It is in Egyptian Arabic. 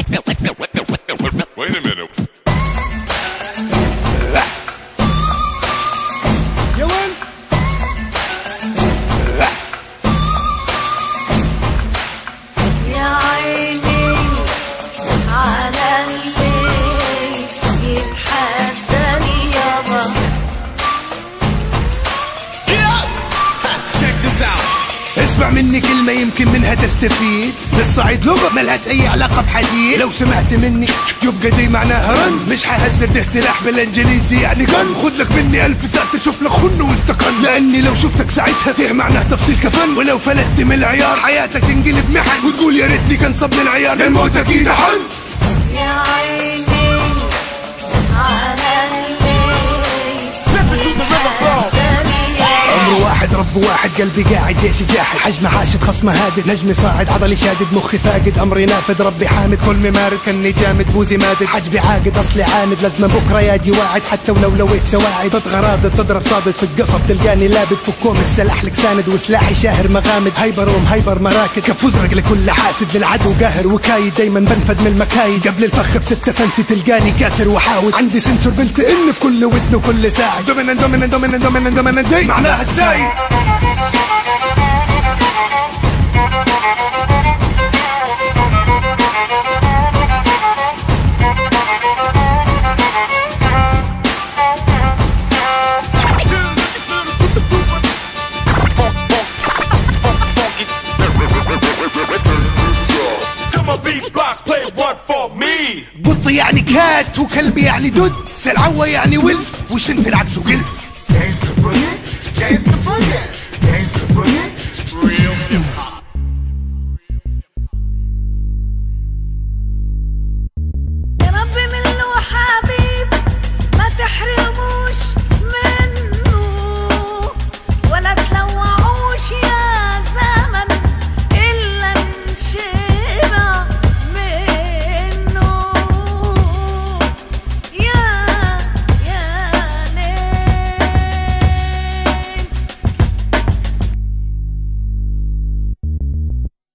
Wait a minute. يا وين يا عيني على الليل يتحداني يابا اسمع مني كلمة يمكن منها تستفيد للصعيد لغة ملهاش أي علاقة بحديد لو سمعت مني يبقى دي معناها رن مش حهزر ده سلاح بالانجليزي يعني جن خد لك مني ألف ساعة تشوف لك خن واستقن لأني لو شفتك ساعتها ده معناه تفصيل كفن ولو فلتت من العيار حياتك تنقلب محن وتقول يا ريتني كان صبني العيار الموت أكيد حن يا عيني على الليل يتحداني عمر واحد رب واحد قلبي قاعد جيش جاحد حجم حاشد خصمه هادد نجمي صاعد عضلي شادد مخي فاقد امري نافذ ربي حامد كل ممارد كني جامد بوزي مادد حجبي عاقد اصلي عاند لازم بكره ياجي واعد حتى ولو لويت سواعد تتغرادد تضرب صادد في القصب تلقاني لابد فكوم السلاح لك ساند وسلاحي شاهر مغامد هايبر ومهايبر مراكد كف ازرق لكل حاسد للعدو قاهر وكايد دايما بنفد من المكايد قبل الفخ بستة سنتي تلقاني كاسر وحاول عندي سنسور بنت ان في كل ودن وكل ساعد دومينن دومينن دومينن دومينن دومينن دي معناها الزايد Come on, beat block, play one for me. بط يعني كات وكلبي يعني دد سلعوة يعني ولف وشنت العكس وقلف James the Boogie. James the Boogie.